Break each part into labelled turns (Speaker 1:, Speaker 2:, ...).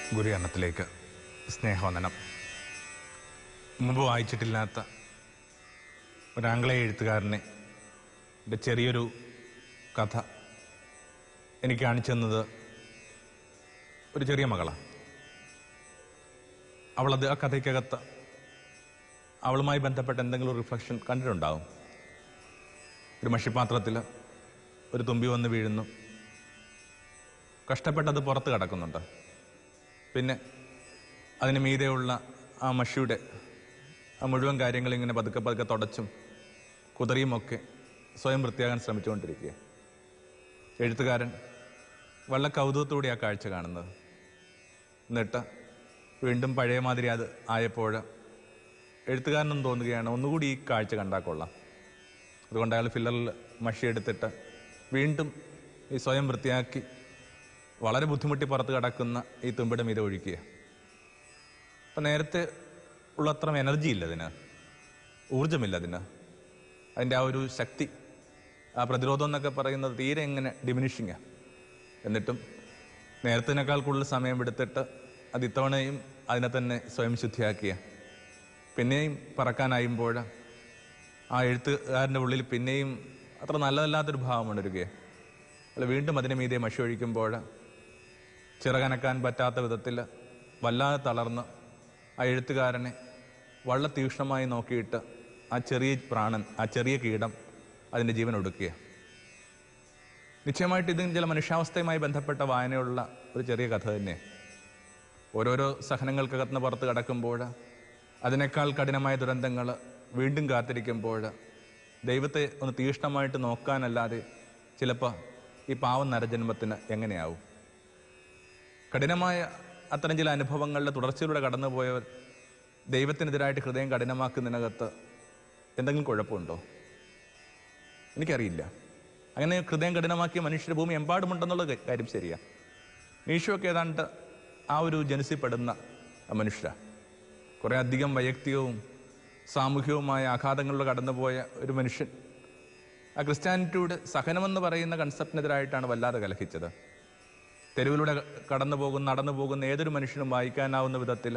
Speaker 1: ഗുരുകരണത്തിലേക്ക് സ്നേഹവന്ദനം മുമ്പ് വായിച്ചിട്ടില്ലാത്ത ഒരാംഗ്ലേയ എഴുത്തുകാരനെ എൻ്റെ ചെറിയൊരു കഥ എനിക്ക് കാണിച്ചു തന്നത് ഒരു ചെറിയ മകളാണ് അവളത് ആ കഥയ്ക്കകത്ത് അവളുമായി ബന്ധപ്പെട്ട എന്തെങ്കിലും ഒരു റിഫ്ലക്ഷൻ കണ്ടിട്ടുണ്ടാവും ഒരു മഷിപ്പാത്രത്തിൽ ഒരു തുമ്പി വന്ന് വീഴുന്നു കഷ്ടപ്പെട്ടത് പുറത്ത് കിടക്കുന്നുണ്ട് പിന്നെ അതിന് മീതെയുള്ള ആ മഷിയുടെ ആ മുഴുവൻ കാര്യങ്ങൾ ഇങ്ങനെ പതുക്കെ പതുക്കെ തുടച്ചും കുതറിയുമൊക്കെ സ്വയം വൃത്തിയാകാൻ ശ്രമിച്ചുകൊണ്ടിരിക്കുക എഴുത്തുകാരൻ വളരെ കൗതുകത്തോടെ ആ കാഴ്ച കാണുന്നത് എന്നിട്ട് വീണ്ടും പഴയ മാതിരി അത് ആയപ്പോൾ എഴുത്തുകാരനും തോന്നുകയാണ് ഒന്നുകൂടി ഈ കാഴ്ച കണ്ടാൽ കൊള്ളാം അതുകൊണ്ട് അയാൾ ഫില്ലറിൽ മഷി എടുത്തിട്ട് വീണ്ടും ഈ സ്വയം വൃത്തിയാക്കി വളരെ ബുദ്ധിമുട്ടി പുറത്ത് കിടക്കുന്ന ഈ തുമ്പിടെ മീതെ ഒഴിക്കുക അപ്പം നേരത്തെ ഉള്ളത്ര എനർജി ഇല്ല അതിന് ഊർജമില്ല അതിന് അതിൻ്റെ ആ ഒരു ശക്തി ആ പ്രതിരോധം എന്നൊക്കെ പറയുന്നത് തീരെ ഇങ്ങനെ ഡിമിനിഷിങ്ങാണ് എന്നിട്ടും നേരത്തിനേക്കാൾ കൂടുതൽ സമയം എടുത്തിട്ട് അത് ഇത്തവണയും അതിനെ തന്നെ സ്വയം ശുദ്ധിയാക്കിയ പിന്നെയും പറക്കാനായുമ്പോൾ ആ എഴുത്തുകാരൻ്റെ ഉള്ളിൽ പിന്നെയും അത്ര നല്ലതല്ലാത്തൊരു ഭാവം ഉണരുകയാണ് അല്ല വീണ്ടും അതിന് മീതെ മഷി ഒഴിക്കുമ്പോൾ ചിറകനക്കാൻ പറ്റാത്ത വിധത്തിൽ വല്ലാതെ തളർന്ന് ആ എഴുത്തുകാരനെ വളരെ തീക്ഷ്ണമായി നോക്കിയിട്ട് ആ ചെറിയ പ്രാണൻ ആ ചെറിയ കീടം അതിൻ്റെ ജീവൻ ഒടുക്കുക നിശ്ചയമായിട്ട് ഇതും ചില മനുഷ്യാവസ്ഥയുമായി ബന്ധപ്പെട്ട വായനയുള്ള ഒരു ചെറിയ കഥ തന്നെ ഓരോരോ സഹനങ്ങൾക്കകത്തുനിന്ന് പുറത്ത് കിടക്കുമ്പോൾ അതിനേക്കാൾ കഠിനമായ ദുരന്തങ്ങൾ വീണ്ടും കാത്തിരിക്കുമ്പോൾ ദൈവത്തെ ഒന്ന് തീക്ഷ്ണമായിട്ട് നോക്കാനല്ലാതെ ചിലപ്പോൾ ഈ പാവം നരജന്മത്തിന് എങ്ങനെയാവും കഠിനമായ അത്തരം ചില അനുഭവങ്ങളുടെ തുടർച്ചയിലൂടെ കടന്നുപോയവർ ദൈവത്തിനെതിരായിട്ട് ഹൃദയം കഠിനമാക്കുന്നതിനകത്ത് എന്തെങ്കിലും കുഴപ്പമുണ്ടോ എനിക്കറിയില്ല അങ്ങനെ ഹൃദയം കഠിനമാക്കിയ മനുഷ്യർ ഭൂമി എമ്പാടുമുണ്ടെന്നുള്ള ക- കാര്യം ശരിയാ മീഷുവൊക്കെ ഏതാണ്ട് ആ ഒരു ജനസിപ്പെടുന്ന മനുഷ്യരാണ് കുറേ അധികം വൈയക്തികവും സാമൂഹികവുമായ ആഘാതങ്ങളിലൂടെ കടന്നുപോയ ഒരു മനുഷ്യൻ ആ ക്രിസ്ത്യാനിറ്റിയുടെ സഹനമെന്ന് പറയുന്ന കൺസെപ്റ്റിനെതിരായിട്ടാണ് വല്ലാതെ കലഹിച്ചത് തെരുവിലൂടെ കടന്നു പോകുന്ന നടന്നു പോകുന്ന ഏതൊരു മനുഷ്യനും വായിക്കാനാവുന്ന വിധത്തിൽ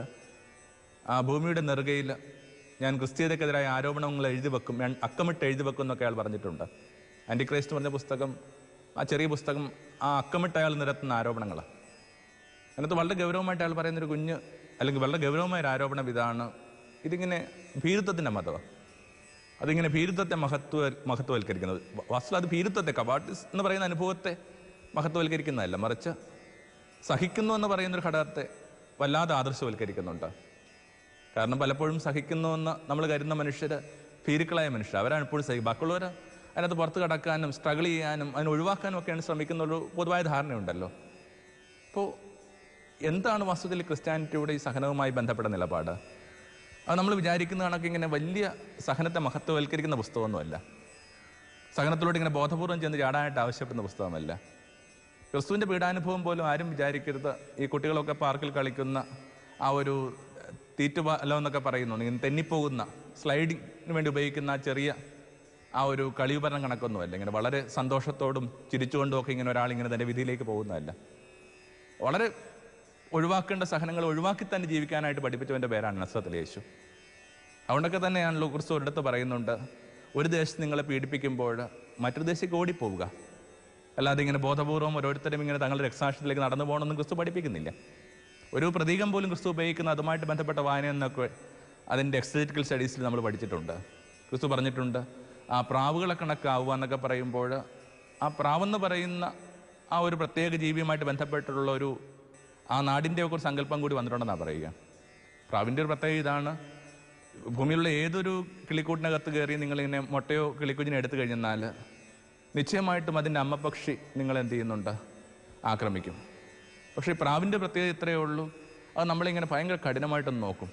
Speaker 1: ആ ഭൂമിയുടെ നെറുകയിൽ ഞാൻ ക്രിസ്തീയതയ്ക്കെതിരായ ആരോപണങ്ങൾ എഴുതി വെക്കും ഞാൻ അക്കമിട്ട് എഴുതി വെക്കും എന്നൊക്കെ അയാൾ പറഞ്ഞിട്ടുണ്ട് ആൻറ്റി ക്രൈസ്റ്റ് പറഞ്ഞ പുസ്തകം ആ ചെറിയ പുസ്തകം ആ അക്കമിട്ട് അയാൾ നിരത്തുന്ന ആരോപണങ്ങളാണ് അതിനകത്ത് വളരെ ഗൗരവമായിട്ട് അയാൾ പറയുന്നൊരു കുഞ്ഞ് അല്ലെങ്കിൽ വളരെ ഗൗരവമായ ഒരു ആരോപണം ഇതാണ് ഇതിങ്ങനെ ഭീരുത്വത്തിൻ്റെ മതമാണ് അതിങ്ങനെ ഭീരുത്വത്തെ മഹത്വ മഹത്വവൽക്കരിക്കുന്നത് വ- വാസ്തവം അത് ഭീരുത്വത്തെ കവാട്ടിസ് എന്ന് പറയുന്ന അനുഭവത്തെ മഹത്വവൽക്കരിക്കുന്നതല്ല മറിച്ച് സഹിക്കുന്നു എന്ന് പറയുന്നൊരു ഘടകത്തെ വല്ലാതെ ആദർശവൽക്കരിക്കുന്നുണ്ട് കാരണം പലപ്പോഴും സഹിക്കുന്നുവെന്ന് നമ്മൾ കരുതുന്ന മനുഷ്യർ ഭീരുക്കളായ മനുഷ്യർ അവരാണ് ഇപ്പോഴും സഹി ബാക്കിയുള്ളവർ അതിനകത്ത് പുറത്ത് കടക്കാനും സ്ട്രഗിൾ ചെയ്യാനും അതിനെ ഒഴിവാക്കാനും ഒക്കെയാണ് ശ്രമിക്കുന്ന ഒരു പൊതുവായ ധാരണയുണ്ടല്ലോ അപ്പോൾ എന്താണ് വാസ്തവത്തിൽ ക്രിസ്ത്യാനിറ്റിയുടെ ഈ സഹനവുമായി ബന്ധപ്പെട്ട നിലപാട് അത് നമ്മൾ വിചാരിക്കുന്ന കണക്ക് ഇങ്ങനെ വലിയ സഹനത്തെ മഹത്വവൽക്കരിക്കുന്ന പുസ്തകമൊന്നുമല്ല സഹനത്തിലൂടെ ഇങ്ങനെ ബോധപൂർവം ചെന്ന് ചാടാനായിട്ട് ആവശ്യപ്പെടുന്ന പുസ്തകമല്ല ക്രിസ്തുവിൻ്റെ പീഡാനുഭവം പോലും ആരും വിചാരിക്കരുത് ഈ കുട്ടികളൊക്കെ പാർക്കിൽ കളിക്കുന്ന ആ ഒരു തീറ്റുപാലം എന്നൊക്കെ പറയുന്നു ഇങ്ങനെ തെന്നിപ്പോകുന്ന സ്ലൈഡിങ്ങിന് വേണ്ടി ഉപയോഗിക്കുന്ന ആ ചെറിയ ആ ഒരു കളിയുപകരണം കണക്കൊന്നുമല്ല ഇങ്ങനെ വളരെ സന്തോഷത്തോടും ചിരിച്ചുകൊണ്ടും ഒക്കെ ഇങ്ങനെ ഒരാൾ ഇങ്ങനെ തൻ്റെ വിധിയിലേക്ക് പോകുന്നതല്ല വളരെ ഒഴിവാക്കേണ്ട സഹനങ്ങൾ ഒഴിവാക്കി തന്നെ ജീവിക്കാനായിട്ട് പഠിപ്പിച്ചവൻ്റെ പേരാണ് നസ്രത്തിൽ യേശു അതുകൊണ്ടൊക്കെ തന്നെയാണല്ലോ ക്രിസ്തു ഒരിടത്ത് പറയുന്നുണ്ട് ഒരു ദേശത്ത് നിങ്ങളെ പീഡിപ്പിക്കുമ്പോൾ മറ്റൊരു ദേശത്തേക്ക് ഓടിപ്പോവുക അല്ലാതെ ഇങ്ങനെ ബോധപൂർവം ഓരോരുത്തരും ഇങ്ങനെ തങ്ങളുടെ രക്തസാക്ഷ്യത്തിലേക്ക് നടന്നു പോകണമെന്നും ക്രിസ്തു പഠിപ്പിക്കുന്നില്ല ഒരു പ്രതീകം പോലും ക്രിസ്തു ഉപയോഗിക്കുന്ന അതുമായിട്ട് ബന്ധപ്പെട്ട വായന എന്നൊക്കെ അതിൻ്റെ എക്സറ്റിക്കൽ സ്റ്റഡീസിൽ നമ്മൾ പഠിച്ചിട്ടുണ്ട് ക്രിസ്തു പറഞ്ഞിട്ടുണ്ട് ആ പ്രാവുകളെ കണക്കാവുക എന്നൊക്കെ പറയുമ്പോൾ ആ പ്രാവെന്ന് പറയുന്ന ആ ഒരു പ്രത്യേക ജീവിയുമായിട്ട് ബന്ധപ്പെട്ടുള്ള ഒരു ആ നാടിൻ്റെ ഒക്കെ ഒരു സങ്കല്പം കൂടി വന്നിട്ടുണ്ടെന്നാണ് പറയുക പ്രാവിൻ്റെ ഒരു പ്രത്യേകത ഇതാണ് ഭൂമിയിലുള്ള ഏതൊരു കിളിക്കൂട്ടിനകത്ത് കയറി നിങ്ങളിങ്ങനെ മുട്ടയോ കിളിക്കുഞ്ഞിനെ എടുത്തു കഴിഞ്ഞാൽ നിശ്ചയമായിട്ടും അതിൻ്റെ അമ്മപക്ഷി നിങ്ങൾ എന്ത് ചെയ്യുന്നുണ്ട് ആക്രമിക്കും പക്ഷേ ഈ പ്രാവിൻ്റെ പ്രത്യേകത ഇത്രയേ ഉള്ളൂ അത് നമ്മളിങ്ങനെ ഭയങ്കര കഠിനമായിട്ടൊന്ന് നോക്കും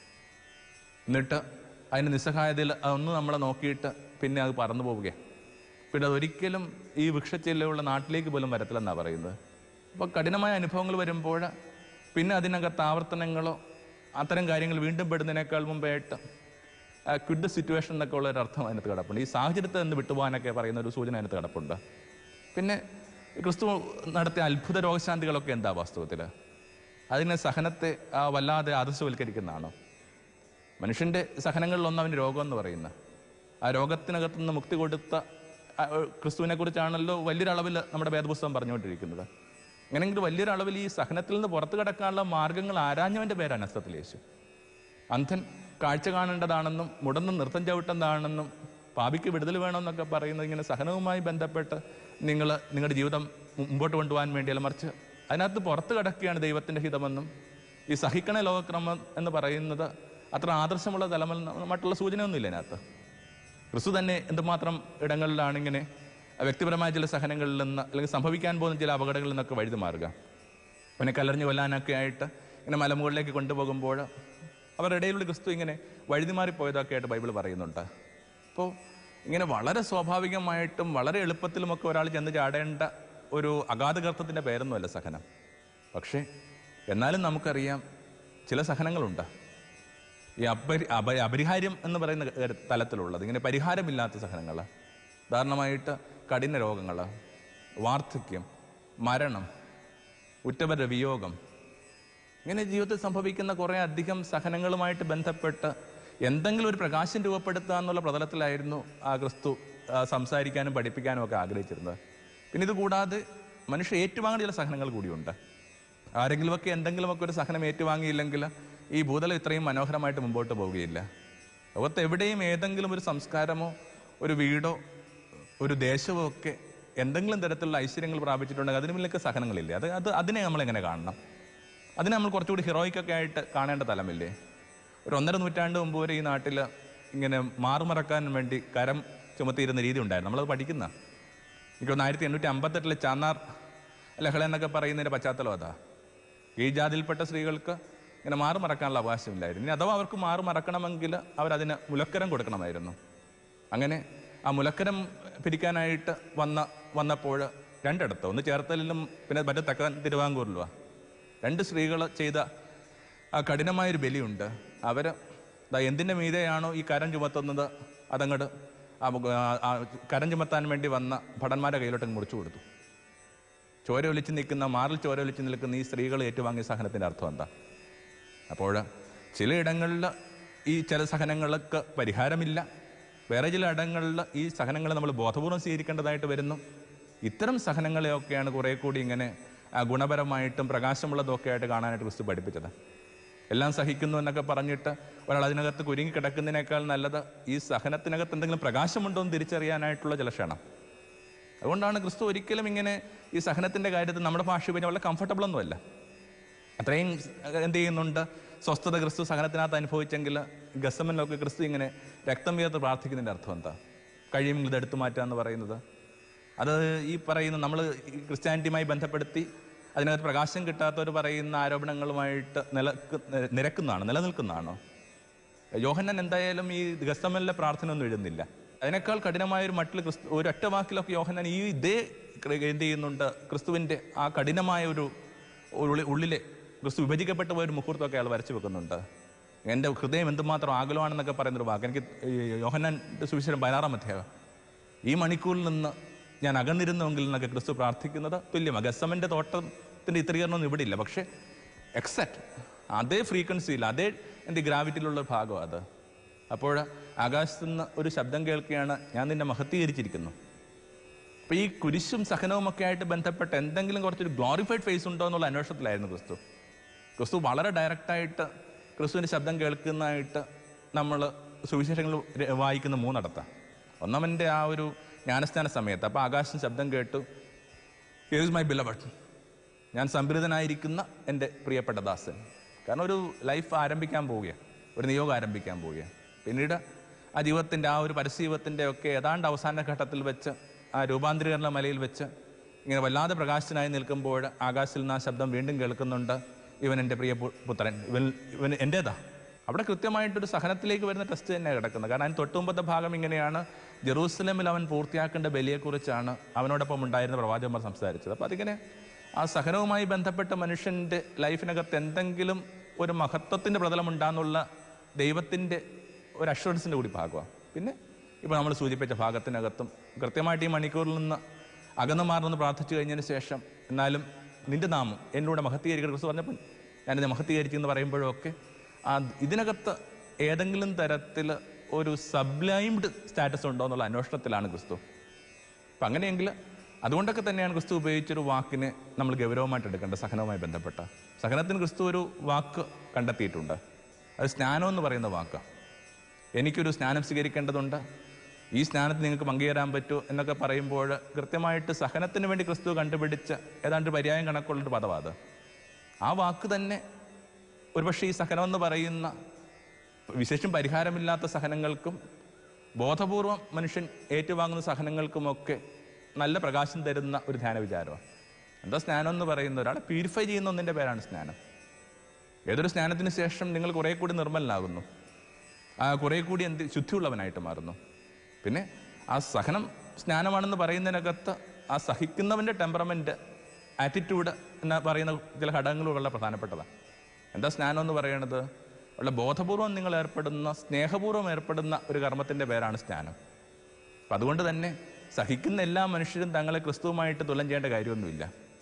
Speaker 1: എന്നിട്ട് അതിൻ്റെ നിസ്സഹായതയിൽ അതൊന്ന് നമ്മളെ നോക്കിയിട്ട് പിന്നെ അത് പറന്നു പോവുകയാണ് പിന്നെ അതൊരിക്കലും ഈ വൃക്ഷച്ചില്ലയുള്ള നാട്ടിലേക്ക് പോലും വരത്തില്ലെന്നാണ് പറയുന്നത് അപ്പോൾ കഠിനമായ അനുഭവങ്ങൾ വരുമ്പോൾ പിന്നെ അതിനകത്ത് ആവർത്തനങ്ങളോ അത്തരം കാര്യങ്ങൾ വീണ്ടും പെടുന്നതിനേക്കാൾ മുമ്പായിട്ട് ക്വിഡ് സിറ്റുവേഷൻ എന്നൊക്കെ ഉള്ള ഒരു അർത്ഥം അതിനകത്ത് കിടപ്പുണ്ട് ഈ സാഹചര്യത്തിൽ നിന്ന് വിട്ടുപോകാനൊക്കെ പറയുന്ന ഒരു സൂചന അതിനകത്ത് കിടപ്പുണ്ട് പിന്നെ ക്രിസ്തു നടത്തിയ അത്ഭുത രോഗശാന്തികളൊക്കെ എന്താ വാസ്തവത്തിൽ അതിനെ സഹനത്തെ ആ, വല്ലാതെ ആദർശവൽക്കരിക്കുന്നതാണോ മനുഷ്യൻ്റെ സഹനങ്ങളിലൊന്നും അവന് രോഗം എന്ന് പറയുന്ന ആ രോഗത്തിനകത്ത് നിന്ന് മുക്തി കൊടുത്ത ആ, ക്രിസ്തുവിനെ കുറിച്ചാണല്ലോ വലിയൊരളവിൽ നമ്മുടെ വേദപുസ്തകം പറഞ്ഞുകൊണ്ടിരിക്കുന്നത് അങ്ങനെയെങ്കിൽ വലിയൊരളവിൽ ഈ സഹനത്തിൽ നിന്ന് പുറത്തു കിടക്കാനുള്ള മാർഗങ്ങൾ ആരാഞ്ഞവൻ്റെ പേരാണ് അസ്തത്തിൽ യേശു അന്ധൻ കാഴ്ച കാണേണ്ടതാണെന്നും മുടന്ന് നൃത്തം ചവിട്ടേണ്ടതാണെന്നും പാപിക്ക് വിടുതൽ വേണമെന്നൊക്കെ പറയുന്നത് ഇങ്ങനെ സഹനവുമായി ബന്ധപ്പെട്ട് നിങ്ങൾ നിങ്ങളുടെ ജീവിതം മുമ്പോട്ട് കൊണ്ടുപോകാൻ വേണ്ടിയല്ല മറിച്ച് അതിനകത്ത് പുറത്ത് കിടക്കുകയാണ് ദൈവത്തിൻ്റെ ഹിതമെന്നും ഈ സഹിക്കണ ലോകക്രമം എന്ന് പറയുന്നത് അത്ര ആദർശമുള്ള തലമെന്ന് മറ്റുള്ള സൂചനയൊന്നുമില്ല അതിനകത്ത് ക്രിസ്തു തന്നെ എന്തുമാത്രം ഇടങ്ങളിലാണ് ഇങ്ങനെ വ്യക്തിപരമായ ചില സഹനങ്ങളിൽ നിന്ന് അല്ലെങ്കിൽ സംഭവിക്കാൻ പോകുന്ന ചില അപകടങ്ങളിൽ നിന്നൊക്കെ വഴുതി മാറുക അവനെ കലറിഞ്ഞു കൊല്ലാനൊക്കെ ആയിട്ട് ഇങ്ങനെ മലമുകളിലേക്ക് കൊണ്ടുപോകുമ്പോൾ അവരുടെ ഇടയിലുള്ള ക്രിസ്തു ഇങ്ങനെ വഴുതിമാറിപ്പോയതൊക്കെ ആയിട്ട് ബൈബിൾ പറയുന്നുണ്ട് അപ്പോൾ ഇങ്ങനെ വളരെ സ്വാഭാവികമായിട്ടും വളരെ എളുപ്പത്തിലുമൊക്കെ ഒരാൾ ചെന്ന് ചാടേണ്ട ഒരു അഗാധഗർത്തത്തിൻ്റെ പേരൊന്നുമല്ല സഹനം പക്ഷേ എന്നാലും നമുക്കറിയാം ചില സഹനങ്ങളുണ്ട് ഈ അപരി അപ അപരിഹാര്യം എന്ന് പറയുന്ന കര- തലത്തിലുള്ളത് ഇങ്ങനെ പരിഹാരമില്ലാത്ത സഹനങ്ങൾ ഉദാഹരണമായിട്ട് കഠിന രോഗങ്ങൾ വാർദ്ധക്യം മരണം ഉറ്റവരുടെ വിയോഗം ഇങ്ങനെ ജീവിതത്തിൽ സംഭവിക്കുന്ന കുറേ അധികം സഹനങ്ങളുമായിട്ട് ബന്ധപ്പെട്ട് എന്തെങ്കിലും ഒരു പ്രകാശം രൂപപ്പെടുത്തുക എന്നുള്ള പ്രതലത്തിലായിരുന്നു ആ ക്രിസ്തു ആ, സംസാരിക്കാനും പഠിപ്പിക്കാനും ഒക്കെ ആഗ്രഹിച്ചിരുന്നത് പിന്നെ ഇത് കൂടാതെ മനുഷ്യ ഏറ്റുവാങ്ങേണ്ട ചില സഹനങ്ങൾ കൂടിയുണ്ട് ആരെങ്കിലുമൊക്കെ എന്തെങ്കിലുമൊക്കെ ഒരു സഹനം ഏറ്റുവാങ്ങിയില്ലെങ്കിൽ ഈ ഭൂതലം ഇത്രയും മനോഹരമായിട്ട് മുമ്പോട്ട് പോവുകയില്ല ലോകത്ത് എവിടെയും ഏതെങ്കിലും ഒരു സംസ്കാരമോ ഒരു വീടോ ഒരു ദേശമോ ഒക്കെ എന്തെങ്കിലും തരത്തിലുള്ള ഐശ്വര്യങ്ങൾ പ്രാപിച്ചിട്ടുണ്ടെങ്കിൽ അതിന് മുന്നിലൊക്കെ സഹനങ്ങളില്ലേ അത് അത് അതിനെ നമ്മൾ എങ്ങനെ കാണണം അതിനെ നമ്മൾ കുറച്ചുകൂടി ഹീറോയിക്കൊക്കെ ആയിട്ട് കാണേണ്ട തലമില്ലേ ഒരു ഒന്നര നൂറ്റാണ്ട് മുമ്പ് വരെ ഈ നാട്ടിൽ ഇങ്ങനെ മാറുമറക്കാൻ വേണ്ടി കരം ചുമത്തിയിരുന്ന രീതി ഉണ്ടായിരുന്നു നമ്മളത് പഠിക്കുന്ന എനിക്ക് തോന്നുന്നു ആയിരത്തി എണ്ണൂറ്റി അമ്പത്തെട്ടിലെ ചാന്നാർ ലഹള എന്നൊക്കെ പറയുന്നതിൻ്റെ പശ്ചാത്തലം അതാ ഈ ജാതിയിൽപ്പെട്ട സ്ത്രീകൾക്ക് ഇങ്ങനെ മാറു മറക്കാനുള്ള അവകാശമില്ലായിരുന്നു ഇനി അഥവാ അവർക്ക് മാറു മറക്കണമെങ്കിൽ അവരതിന് മുലക്കരം കൊടുക്കണമായിരുന്നു അങ്ങനെ ആ മുലക്കരം പിരിക്കാനായിട്ട് വന്ന വന്നപ്പോൾ രണ്ടിടത്ത് ഒന്ന് ചേർത്തലിലും പിന്നെ മറ്റേ തക്ക തിരുവാങ്കൂറിലുമാണ് രണ്ട് സ്ത്രീകൾ ചെയ്ത ആ കഠിനമായൊരു ബലിയുണ്ട് അവർ എന്തിൻ്റെ മീതെയാണോ ഈ കരം ചുമത്തുന്നത് അതങ്ങോട്ട് ആ മുക- ആ- ആ കരം ചുമത്താൻ വേണ്ടി വന്ന ഭടന്മാരുടെ കയ്യിലോട്ട് മുറിച്ചു കൊടുത്തു ചോര ഒലിച്ച് നിൽക്കുന്ന മാറിൽ ചോര ഒലിച്ച് നിൽക്കുന്ന ഈ സ്ത്രീകൾ ഏറ്റുവാങ്ങിയ സഹനത്തിൻ്റെ അർത്ഥം എന്താ അപ്പോൾ ചിലയിടങ്ങളിൽ ഈ ചില സഹനങ്ങൾക്ക് പരിഹാരമില്ല വേറെ ചില ഇടങ്ങളിൽ ഈ സഹനങ്ങൾ നമ്മൾ ബോധപൂർവം സ്വീകരിക്കേണ്ടതായിട്ട് വരുന്നു ഇത്തരം സഹനങ്ങളെയൊക്കെയാണ് കുറേ കൂടി ഇങ്ങനെ ആ, ഗുണപരമായിട്ടും പ്രകാശമുള്ളതൊക്കെ ആയിട്ട് കാണാനായിട്ട് ക്രിസ്തു പഠിപ്പിച്ചത് എല്ലാം സഹിക്കുന്നു എന്നൊക്കെ പറഞ്ഞിട്ട് ഒരാൾ അതിനകത്ത് കുരുങ്ങി കിടക്കുന്നതിനേക്കാൾ നല്ലത് ഈ സഹനത്തിനകത്ത് എന്തെങ്കിലും പ്രകാശമുണ്ടോ എന്ന് തിരിച്ചറിയാനായിട്ടുള്ള ചില ക്ഷണം അതുകൊണ്ടാണ് ക്രിസ്തു ഒരിക്കലും ഇങ്ങനെ ഈ സഹനത്തിൻ്റെ കാര്യത്തിൽ നമ്മുടെ ഭാഷ ഉപയോഗിച്ച് വളരെ കംഫർട്ടബിൾ ഒന്നുമല്ല അത്രയും എന്ത് ചെയ്യുന്നുണ്ട് സ്വസ്ഥത ക്രിസ്തു സഹനത്തിനകത്ത് അനുഭവിച്ചെങ്കിൽ ഗസമനിലൊക്കെ ക്രിസ്തു ഇങ്ങനെ രക്തം വീർത്ത് പ്രാർത്ഥിക്കുന്നതിൻ്റെ അർത്ഥം എന്താ കഴിയുമെങ്കിൽ ഇത് എടുത്തു മാറ്റുക എന്ന് പറയുന്നത് അത് ഈ പറയുന്ന നമ്മൾ ക്രിസ്ത്യാനിറ്റിയുമായി ബന്ധപ്പെടുത്തി അതിനകത്ത് പ്രകാശം കിട്ടാത്തവർ പറയുന്ന ആരോപണങ്ങളുമായിട്ട് നിലക്ക് നിരക്കുന്നതാണ് നിലനിൽക്കുന്നതാണോ യോഹന്നൻ എന്തായാലും ഈ ഗസ്തമലിലെ പ്രാർത്ഥന ഒന്നും എഴുതുന്നില്ല അതിനേക്കാൾ കഠിനമായ ഒരു മട്ടിൽ ക്രിസ്തു ഒരു ഒറ്റ വാക്കിലൊക്കെ യോഹന്നൻ ഈ ഇതേ ക്രി- എന്ത് ചെയ്യുന്നുണ്ട് ക്രിസ്തുവിൻ്റെ ആ കഠിനമായ ഒരു ഉള്ളി- ഉള്ളിലെ ക്രിസ്തു വിഭജിക്കപ്പെട്ട പോയ ഒരു മുഹൂർത്തമൊക്കെ അയാൾ വരച്ചു വെക്കുന്നുണ്ട് എൻ്റെ ഹൃദയം എന്തുമാത്രം ആകുലമാണെന്നൊക്കെ പറയുന്നൊരു വാക്ക് എനിക്ക് ഈ യോഹന്നാൻ്റെ സുവിശേഷം പതിനാറാം അധ്യായം ഈ മണിക്കൂറിൽ നിന്ന് ഞാൻ അകന്നിരുന്നുവെങ്കിൽ എന്നൊക്കെ ക്രിസ്തു പ്രാർത്ഥിക്കുന്നത് തുല്യമാണ് ഗസമൻ്റെ തോട്ടത്തിൻ്റെ ചിത്രീകരണമൊന്നും ഇവിടെ ഇല്ല പക്ഷേ എക്സാക്ട് അതേ ഫ്രീക്വൻസിയിൽ അതേ എൻ്റെ ഗ്രാവിറ്റിയിലുള്ള ഭാഗം അത് അപ്പോൾ ആകാശത്തു നിന്ന് ഒരു ശബ്ദം കേൾക്കുകയാണ് ഞാൻ നിന്നെ മഹത്തീകരിച്ചിരിക്കുന്നു അപ്പോൾ ഈ കുരിശും സഹനവും ഒക്കെ ആയിട്ട് ബന്ധപ്പെട്ട് എന്തെങ്കിലും കുറച്ചൊരു ഗ്ലോറിഫൈഡ് ഫേസ് ഉണ്ടോ എന്നുള്ള അന്വേഷണത്തിലായിരുന്നു ക്രിസ്തു ക്രിസ്തു വളരെ ഡയറക്റ്റായിട്ട് ക്രിസ്തുവിൻ്റെ ശബ്ദം കേൾക്കുന്നതായിട്ട് നമ്മൾ സുവിശേഷങ്ങൾ ര- വായിക്കുന്ന മൂന്നിടത്താണ് ഒന്നാമൻ്റെ ആ ഒരു ജ്ഞാനസ്ഥാന സമയത്ത് അപ്പോൾ ആകാശം ശബ്ദം കേട്ടു ഈസ് മൈ ബിലവട്ട് ഞാൻ സംപ്രീതനായിരിക്കുന്ന എൻ്റെ പ്രിയപ്പെട്ട ദാസൻ കാരണം ഒരു ലൈഫ് ആരംഭിക്കാൻ പോവുകയാണ് ഒരു നിയോഗം ആരംഭിക്കാൻ പോവുകയാണ് പിന്നീട് ആ ജീവിതത്തിൻ്റെ ആ ഒരു പരസ്യജീവിതത്തിൻ്റെ ഒക്കെ ഏതാണ്ട് അവസാന ഘട്ടത്തിൽ വെച്ച് ആ രൂപാന്തരീകരണ മലയിൽ വെച്ച് ഇങ്ങനെ വല്ലാതെ പ്രകാശനായി നിൽക്കുമ്പോൾ ആകാശത്തിൽ നിന്ന് ആ ശബ്ദം വീണ്ടും കേൾക്കുന്നുണ്ട് ഇവൻ എൻ്റെ പ്രിയ പു- പുത്രൻ ഇവൻ ഇവൻ എൻ്റേതാ അവിടെ കൃത്യമായിട്ടൊരു സഹനത്തിലേക്ക് വരുന്ന ടെസ്റ്റ് തന്നെ കിടക്കുന്നത് കാരണം അതിന് തൊട്ടുമുമ്പത്തെ ഭാഗം ഇങ്ങനെയാണ് ജെറൂസലേമിൽ അവൻ പൂർത്തിയാക്കേണ്ട ബലിയെക്കുറിച്ചാണ് അവനോടൊപ്പം ഉണ്ടായിരുന്ന പ്രവാചകന്മാർ സംസാരിച്ചത് അപ്പോൾ അതിങ്ങനെ ആ സഹനവുമായി ബന്ധപ്പെട്ട മനുഷ്യൻ്റെ ലൈഫിനകത്ത് എന്തെങ്കിലും ഒരു മഹത്വത്തിൻ്റെ പ്രതലമുണ്ടാന്നുള്ള ദൈവത്തിൻ്റെ ഒരു അഷുറൻസിൻ്റെ കൂടി ഭാഗമാണ് പിന്നെ ഇപ്പോൾ നമ്മൾ സൂചിപ്പിച്ച ഭാഗത്തിനകത്തും കൃത്യമായിട്ട് ഈ മണിക്കൂറിൽ നിന്ന് അകന്നു മാറുമെന്ന് പ്രാർത്ഥിച്ചു കഴിഞ്ഞതിന് ശേഷം എന്നാലും നിന്റെ നാമം എന്നോട് മഹത്തീകരിക്കുന്ന ക്രിസ്തു പറഞ്ഞപ്പോൾ ഞാനിത് മഹത്വീകരിച്ചു എന്ന് പറയുമ്പോഴൊക്കെ ആ ഇതിനകത്ത് ഏതെങ്കിലും തരത്തിൽ ഒരു സബ്ലൈംഡ് സ്റ്റാറ്റസ് ഉണ്ടോ എന്നുള്ള അന്വേഷണത്തിലാണ് ക്രിസ്തു അപ്പം അങ്ങനെയെങ്കിൽ അതുകൊണ്ടൊക്കെ തന്നെയാണ് ക്രിസ്തു ഉപയോഗിച്ചൊരു വാക്കിനെ നമ്മൾ ഗൗരവമായിട്ട് എടുക്കേണ്ടത് സഹനവുമായി ബന്ധപ്പെട്ട സഹനത്തിന് ക്രിസ്തു ഒരു വാക്ക് കണ്ടെത്തിയിട്ടുണ്ട് അത് സ്നാനം എന്ന് പറയുന്ന വാക്കാണ് എനിക്കൊരു സ്നാനം സ്വീകരിക്കേണ്ടതുണ്ട് ഈ സ്നാനത്തിൽ നിങ്ങൾക്ക് പങ്കുചേരാൻ പറ്റൂ എന്നൊക്കെ പറയുമ്പോൾ കൃത്യമായിട്ട് സഹനത്തിന് വേണ്ടി ക്രിസ്തു കണ്ടുപിടിച്ച ഏതാണ്ട് ഒരു പര്യായം കണക്കുള്ളൊരു പദമാണ് അത് ആ വാക്ക് തന്നെ ഒരുപക്ഷെ ഈ സഹനം എന്ന് പറയുന്ന വിശേഷം പരിഹാരമില്ലാത്ത സഹനങ്ങൾക്കും ബോധപൂർവം മനുഷ്യൻ ഏറ്റുവാങ്ങുന്ന സഹനങ്ങൾക്കുമൊക്കെ നല്ല പ്രകാശം തരുന്ന ഒരു ധ്യാന വിചാരമാണ് എന്താ സ്നാനം എന്ന് പറയുന്ന ഒരാളെ പ്യൂരിഫൈ ചെയ്യുന്ന ഒന്നിൻ്റെ പേരാണ് സ്നാനം ഏതൊരു സ്നാനത്തിന് ശേഷം നിങ്ങൾ കുറെ കൂടി നിർമ്മലനാകുന്നു ആ കുറെ കൂടി എന്ത് ശുദ്ധിയുള്ളവനായിട്ട് മാറുന്നു പിന്നെ ആ സഹനം സ്നാനമാണെന്ന് പറയുന്നതിനകത്ത് ആ സഹിക്കുന്നവൻ്റെ ടെമ്പറമെൻറ്റ് ആറ്റിറ്റ്യൂഡ് എന്ന് പറയുന്ന ചില ഘടകങ്ങൾ വളരെ പ്രധാനപ്പെട്ടതാണ് എന്താ സ്നാനം എന്ന് പറയുന്നത് വളരെ ബോധപൂർവം നിങ്ങൾ ഏർപ്പെടുന്ന സ്നേഹപൂർവ്വം ഏർപ്പെടുന്ന ഒരു കർമ്മത്തിൻ്റെ പേരാണ് സ്നാനം അപ്പം അതുകൊണ്ട് തന്നെ സഹിക്കുന്ന എല്ലാ മനുഷ്യരും തങ്ങളെ ക്രിസ്തുവുമായിട്ട് തുലം ചെയ്യേണ്ട കാര്യമൊന്നുമില്ല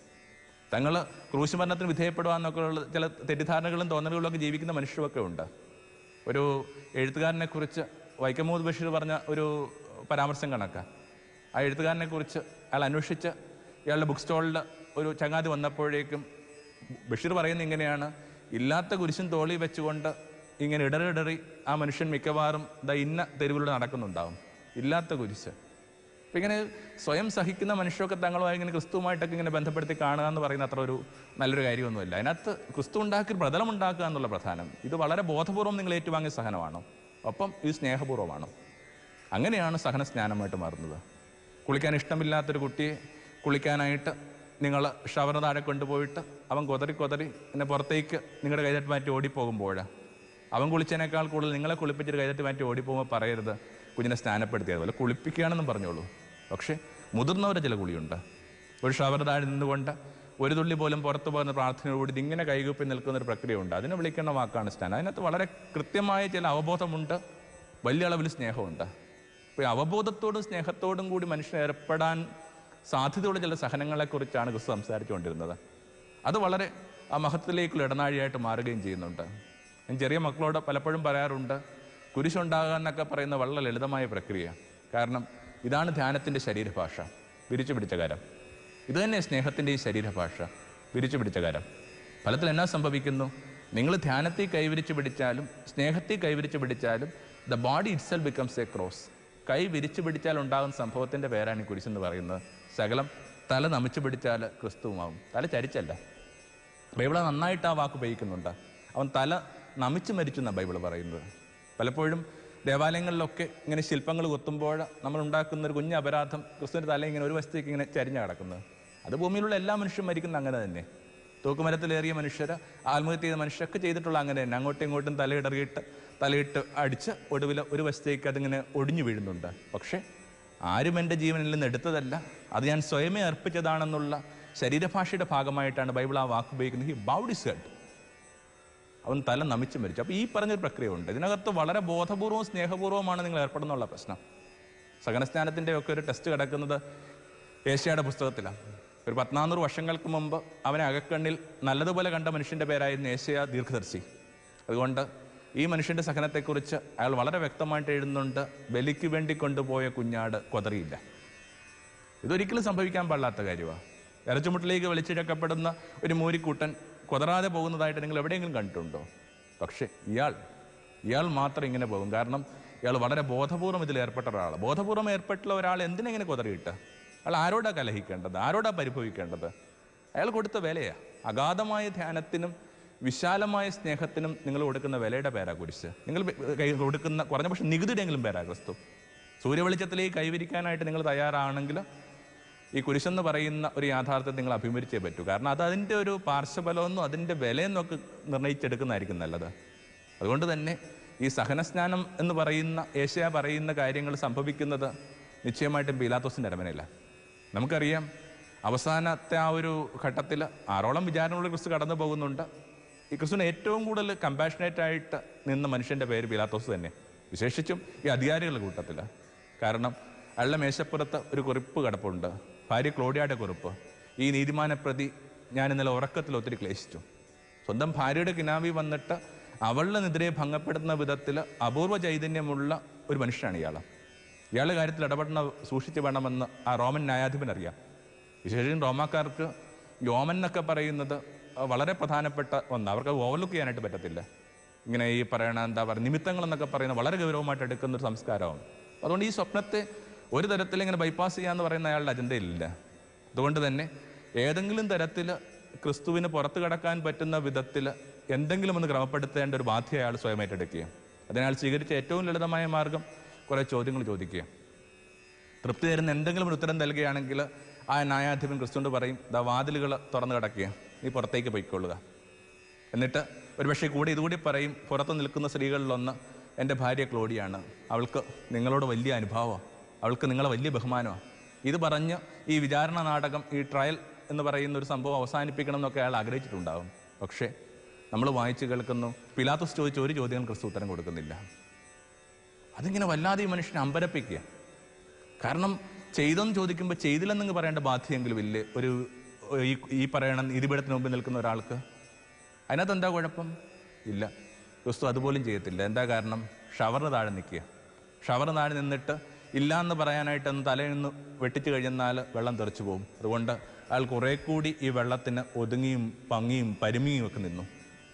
Speaker 1: തങ്ങൾ ക്രൂശുമരണത്തിന് വിധേയപ്പെടുക എന്നൊക്കെ ഉള്ള ചില തെറ്റിദ്ധാരണകളും തോന്നലുകളും ഒക്കെ ജീവിക്കുന്ന മനുഷ്യരൊക്കെ ഉണ്ട് ഒരു എഴുത്തുകാരനെ കുറിച്ച് വൈക്കം മുഹമ്മദ് ബഷീർ പറഞ്ഞ ഒരു പരാമർശം കണക്കാണ് ആ എഴുത്തുകാരനെ കുറിച്ച് അയാൾ അന്വേഷിച്ച് ഇയാളുടെ ബുക്ക് സ്റ്റോളിൽ ഒരു ചങ്ങാതി വന്നപ്പോഴേക്കും ബഷീർ പറയുന്ന ഇങ്ങനെയാണ് ഇല്ലാത്ത കുരിശും തോളി വെച്ചുകൊണ്ട് ഇങ്ങനെ ഇടറി ഇടറി ആ മനുഷ്യൻ മിക്കവാറും ദാ ഇന്ന തെരുവിലൂടെ നടക്കുന്നുണ്ടാവും ഇല്ലാത്ത കുരിശ് അപ്പൊ ഇങ്ങനെ സ്വയം സഹിക്കുന്ന മനുഷ്യരൊക്കെ തങ്ങളുമായി ഇങ്ങനെ ക്രിസ്തുവുമായിട്ടൊക്കെ ഇങ്ങനെ ബന്ധപ്പെടുത്തി കാണുക എന്ന് പറയുന്ന അത്ര ഒരു നല്ലൊരു കാര്യമൊന്നുമില്ല അതിനകത്ത് ക്രിസ്തു ഉണ്ടാക്കി പ്രതലം ഉണ്ടാക്കുക എന്നുള്ള പ്രധാനം ഇത് വളരെ ബോധപൂർവം നിങ്ങൾ ഏറ്റുവാങ്ങിയ സഹനമാണോ ഒപ്പം ഇത് സ്നേഹപൂർവ്വമാണോ അങ്ങനെയാണ് സഹന സ്നാനമായിട്ട് മാറുന്നത് കുളിക്കാൻ ഇഷ്ടമില്ലാത്തൊരു കുട്ടിയെ കുളിക്കാനായിട്ട് നിങ്ങൾ ഷവർ താഴെ കൊണ്ടുപോയിട്ട് അവൻ കൊതറി കൊതറി എന്നെ പുറത്തേക്ക് നിങ്ങളുടെ കൈതട്ട് മാറ്റി ഓടിപ്പോകുമ്പോഴാണ് അവൻ കുളിച്ചതിനേക്കാൾ കൂടുതൽ നിങ്ങളെ കുളിപ്പിച്ചിട്ട് കൈതട്ട് മാറ്റി ഓടിപ്പോകുമ്പോൾ പറയരുത് കുഞ്ഞിനെ സ്നാനപ്പെടുത്തിയത് പോലെ കുളിപ്പിക്കുകയാണെന്നും പറഞ്ഞോളൂ പക്ഷേ മുതിർന്നവരെ ചില കുളിയുണ്ട് ഒരു ഷവർ താഴെ നിന്നുകൊണ്ട് ഒരു തുള്ളി പോലും പുറത്തു പോകുന്ന പ്രാർത്ഥനയോട് ഇതിങ്ങനെ കൈകൂപ്പി നിൽക്കുന്ന ഒരു പ്രക്രിയയുണ്ട് അതിനെ വിളിക്കുന്ന വാക്കാണ് സ്നാനം അതിനകത്ത് വളരെ കൃത്യമായ ചില അവബോധമുണ്ട് വലിയ അളവിൽ സ്നേഹമുണ്ട് അപ്പോൾ ഈ അവബോധത്തോടും സ്നേഹത്തോടും കൂടി മനുഷ്യൻ ഏർപ്പെടാൻ സാധ്യതയുള്ള ചില സഹനങ്ങളെക്കുറിച്ചാണ് ക്രിസ്തു സംസാരിച്ചുകൊണ്ടിരുന്നത് അത് വളരെ ആ മഹത്വത്തിലേക്കുള്ള ഇടനാഴിയായിട്ട് മാറുകയും ചെയ്യുന്നുണ്ട് ഞാൻ ചെറിയ മക്കളോട് പലപ്പോഴും പറയാറുണ്ട് കുരിശുണ്ടാകുക എന്നൊക്കെ പറയുന്ന വളരെ ലളിതമായ പ്രക്രിയ കാരണം ഇതാണ് ധ്യാനത്തിൻ്റെ ശരീരഭാഷ വിരിച്ചു പിടിച്ച കരം ഇത് തന്നെ സ്നേഹത്തിൻ്റെ ഈ ശരീരഭാഷ വിരിച്ചു പിടിച്ച കരം ഫലത്തിൽ എന്നാ സംഭവിക്കുന്നു നിങ്ങൾ ധ്യാനത്തിൽ കൈവിരിച്ച് പിടിച്ചാലും സ്നേഹത്തിൽ കൈവിരിച്ച് പിടിച്ചാലും the body itself becomes a cross കൈ വിരിച്ചു പിടിച്ചാൽ ഉണ്ടാകുന്ന സംഭവത്തിൻ്റെ പേരാണ് ഈ കുരിശെന്ന് പറയുന്നത് ശകലം തല നമിച്ചു പിടിച്ചാൽ ക്രിസ്തുവുമാവും തല ചരിച്ചല്ല ബൈബിൾ നന്നായിട്ട് ആ വാക്ക് ഉപയോഗിക്കുന്നുണ്ട് അവൻ തല നമിച്ചു മരിച്ചു എന്നാണ് ബൈബിൾ പറയുന്നത് പലപ്പോഴും ദേവാലയങ്ങളിലൊക്കെ ഇങ്ങനെ ശില്പങ്ങൾ കൊത്തുമ്പോൾ നമ്മൾ ഉണ്ടാക്കുന്ന ഒരു കുഞ്ഞ് അപരാധം ക്രിസ്തുവിൻ്റെ തല ഇങ്ങനെ ഒരു വശത്തേക്ക് ഇങ്ങനെ ചരിഞ്ഞ കിടക്കുന്നത് അത് ഭൂമിയിലുള്ള എല്ലാ മനുഷ്യരും മരിക്കുന്ന അങ്ങനെ തന്നെ തൂക്കുമരത്തിലേറിയ മനുഷ്യർ ആത്മഹത്യ ചെയ്ത മനുഷ്യരൊക്കെ ചെയ്തിട്ടുള്ള അങ്ങനെ തന്നെ അങ്ങോട്ടും ഇങ്ങോട്ടും തലയിടറിയിട്ട് തലയിട്ട് അടിച്ച് ഒടുവിൽ ഒരു വശത്തേക്ക് അതിങ്ങനെ ഒടിഞ്ഞു വീഴുന്നുണ്ട് പക്ഷേ ആരും എൻ്റെ ജീവനിൽ നിന്ന് എടുത്തതല്ല അത് ഞാൻ സ്വയമേ അർപ്പിച്ചതാണെന്നുള്ള ശരീരഭാഷയുടെ ഭാഗമായിട്ടാണ് ബൈബിൾ ആ വാക്ക് ഉപയോഗിക്കുന്നത് ഹി ബൗഡിസ് ഹെഡ് അവൻ തല നമിച്ച് മരിച്ചു അപ്പോൾ ഈ പറഞ്ഞൊരു പ്രക്രിയ ഉണ്ട് ഇതിനകത്ത് വളരെ ബോധപൂർവവും സ്നേഹപൂർവ്വമാണ് നിങ്ങൾ ഏർപ്പെടുന്നുള്ള പ്രശ്നം സഹനസ്നാനത്തിൻ്റെ ഒക്കെ ഒരു ടെസ്റ്റ് കിടക്കുന്നത് ഏഷ്യയുടെ പുസ്തകത്തിലാണ് ഒരു പത്നാനൂറ് വർഷങ്ങൾക്ക് മുമ്പ് അവനെ അകക്കണ്ണിൽ നല്ലതുപോലെ കണ്ട മനുഷ്യൻ്റെ പേരായിരുന്നു ഏഷ്യ ദീർഘദർശി അതുകൊണ്ട് ഈ മനുഷ്യൻ്റെ സഹനത്തെക്കുറിച്ച് അയാൾ വളരെ വ്യക്തമായിട്ട് എഴുതുന്നുണ്ട് ബലിക്ക് വേണ്ടി കൊണ്ടുപോയ കുഞ്ഞാട് കൊതറിയില്ല ഇതൊരിക്കലും സംഭവിക്കാൻ പാടില്ലാത്ത കാര്യമാണ് ഇറച്ചുമുട്ടിലേക്ക് വലിച്ചിഴക്കപ്പെടുന്ന ഒരു മൂരിക്കൂട്ടൻ കൊതറാതെ പോകുന്നതായിട്ട് നിങ്ങൾ എവിടെയെങ്കിലും കണ്ടിട്ടുണ്ടോ പക്ഷേ ഇയാൾ ഇയാൾ മാത്രം ഇങ്ങനെ പോകും കാരണം ഇയാൾ വളരെ ബോധപൂർവ്വം ഇതിൽ ഏർപ്പെട്ട ഒരാളാണ് ബോധപൂർവ്വം ഏർപ്പെട്ടുള്ള ഒരാൾ എന്തിനെങ്ങനെ കൊതറിയിട്ട് അയാൾ ആരോടാ കലഹിക്കേണ്ടത് ആരോടാ പരിഭവിക്കേണ്ടത് അയാൾ കൊടുത്ത വിലയാ അഗാധമായ ധ്യാനത്തിനും വിശാലമായ സ്നേഹത്തിനും നിങ്ങൾ കൊടുക്കുന്ന വിലയുടെ പേരാ കുരിശ് നിങ്ങൾ കൈ കൊടുക്കുന്ന കുറഞ്ഞ പക്ഷെ നികുതിയുടെയെങ്കിലും പേരാ ക്രിസ്തു സൂര്യവെളിച്ചത്തിലേക്ക് കൈവരിക്കാനായിട്ട് നിങ്ങൾ തയ്യാറാണെങ്കിൽ ഈ കുരിശെന്ന് പറയുന്ന ഒരു യാഥാർത്ഥ്യം നിങ്ങൾ അഭിമുഖിച്ചേ പറ്റൂ കാരണം അത് അതിൻ്റെ ഒരു പാർശ്വഫലമൊന്നും അതിൻ്റെ വിലയെന്നും ഒക്കെ നിർണ്ണയിച്ചെടുക്കുന്നതായിരിക്കും നല്ലത് അതുകൊണ്ട് തന്നെ ഈ സഹനസ്നാനം എന്ന് പറയുന്ന ഏഷ്യ പറയുന്ന കാര്യങ്ങൾ സംഭവിക്കുന്നത് നിശ്ചയമായിട്ടും പീലാത്തോസിൻ്റെ അരമനയില്ല നമുക്കറിയാം അവസാനത്തെ ആ ഒരു ഘട്ടത്തിൽ ആറോളം വിചാരണയുള്ള ക്രിസ്തു കടന്നു പോകുന്നുണ്ട് ഈ ക്രിസ്തുവിന് ഏറ്റവും കൂടുതൽ കമ്പാഷനേറ്റ് ആയിട്ട് നിന്ന മനുഷ്യൻ്റെ പേര് പീലാത്തോസ് തന്നെ വിശേഷിച്ചും ഈ അധികാരികളുടെ കൂട്ടത്തിൽ കാരണം അയാളുടെ മേശപ്പുറത്ത് ഒരു കുറിപ്പ് കിടപ്പുണ്ട് ഭാര്യ ക്ലോഡിയയുടെ കുറിപ്പ് ഈ നീതിമാന പ്രതി ഞാൻ ഇന്നലെ ഉറക്കത്തിൽ ഒത്തിരി ക്ലേശിച്ചു സ്വന്തം ഭാര്യയുടെ കിനാവി വന്നിട്ട് അവളുടെ നിദ്രയെ ഭംഗപ്പെടുത്തുന്ന വിധത്തിൽ അപൂർവ ചൈതന്യമുള്ള ഒരു മനുഷ്യനാണ് ഇയാൾ ഇയാളുടെ കാര്യത്തിൽ ഇടപെടണ സൂക്ഷിച്ച് വേണമെന്ന് ആ റോമൻ ന്യായാധിപൻ അറിയാം വിശേഷം റോമാക്കാർക്ക് യോമൻ എന്നൊക്കെ പറയുന്നത് വളരെ പ്രധാനപ്പെട്ട ഒന്ന് അവർക്ക് ഓവർലുക്ക് ചെയ്യാനായിട്ട് പറ്റത്തില്ല ഇങ്ങനെ ഈ പറയണ എന്താ പറയുക നിമിത്തങ്ങൾ എന്നൊക്കെ പറയുന്ന വളരെ ഗൗരവമായിട്ട് എടുക്കുന്ന ഒരു സംസ്കാരമാണ് അതുകൊണ്ട് ഈ സ്വപ്നത്തെ ഒരു തരത്തിൽ ഇങ്ങനെ ബൈപ്പാസ് ചെയ്യാന്ന് പറയുന്ന അയാളുടെ അജണ്ടയിലില്ല അതുകൊണ്ട് തന്നെ ഏതെങ്കിലും തരത്തിൽ ക്രിസ്തുവിന് പുറത്തു കടക്കാൻ പറ്റുന്ന വിധത്തിൽ എന്തെങ്കിലും ഒന്ന് ക്രമപ്പെടുത്തേണ്ട ഒരു ബാധ്യത അയാൾ സ്വയം ഏറ്റെടുക്കുക അതിനാൽ സ്വീകരിച്ച ഏറ്റവും ലളിതമായ മാർഗം കുറേ ചോദ്യങ്ങൾ ചോദിക്കുക തൃപ്തി തരുന്ന എന്തെങ്കിലും ഒരു ഉത്തരം നൽകുകയാണെങ്കിൽ ആ ന്യായാധിപൻ ക്രിസ്തുവിനോട് പറയും ദാ വാതിലുകൾ തുറന്നു കിടക്കുക നീ പുറത്തേക്ക് പോയിക്കൊള്ളുക എന്നിട്ട് ഒരുപക്ഷെ കൂടി ഇതുകൂടി പറയും പുറത്ത് നിൽക്കുന്ന സ്ത്രീകളിലൊന്ന് എൻ്റെ ഭാര്യ ക്ലോഡിയാണ് അവൾക്ക് നിങ്ങളോട് വലിയ അനുഭാവമാണ് അവൾക്ക് നിങ്ങളെ വലിയ ബഹുമാനമാണ് ഇത് പറഞ്ഞ് ഈ വിചാരണ നാടകം ഈ ട്രയൽ എന്ന് പറയുന്ന ഒരു സംഭവം അവസാനിപ്പിക്കണം എന്നൊക്കെ അയാൾ ആഗ്രഹിച്ചിട്ടുണ്ടാവും പക്ഷേ നമ്മൾ വായിച്ചു കേൾക്കുന്നു പിലാത്തുസ് ചോദിച്ച ഒരു ചോദ്യം ക്രിസ്തു ഉത്തരം കൊടുക്കുന്നില്ല അതിങ്ങനെ വല്ലാതെ ഈ മനുഷ്യനെ അമ്പരപ്പിക്കുക കാരണം ചെയ്തെന്ന് ചോദിക്കുമ്പോൾ ചെയ്തില്ലെന്നങ്ങ് പറയേണ്ട ബാധ്യമെങ്കിലും ഇല്ലേ ഒരു ഈ ഈ പറയണ നീതിപീഠത്തിന് മുമ്പിൽ നിൽക്കുന്ന ഒരാൾക്ക് അതിനകത്ത് എന്താ കുഴപ്പം ഇല്ല ക്രിസ്തു അതുപോലും ചെയ്യത്തില്ല എന്താ കാരണം ഷവറിന് താഴെ നിൽക്കുക ഷവർ താഴെ നിന്നിട്ട് ഇല്ല എന്ന് പറയാനായിട്ട് ഒന്ന് തലയിൽ നിന്ന് വെട്ടിച്ചു കഴിഞ്ഞാൽ വെള്ളം തെറിച്ചു പോകും അതുകൊണ്ട് അയാൾ കുറെ കൂടി ഈ വെള്ളത്തിന് ഒതുങ്ങിയും പങ്ങിയും പരിമിയും ഒക്കെ നിന്നു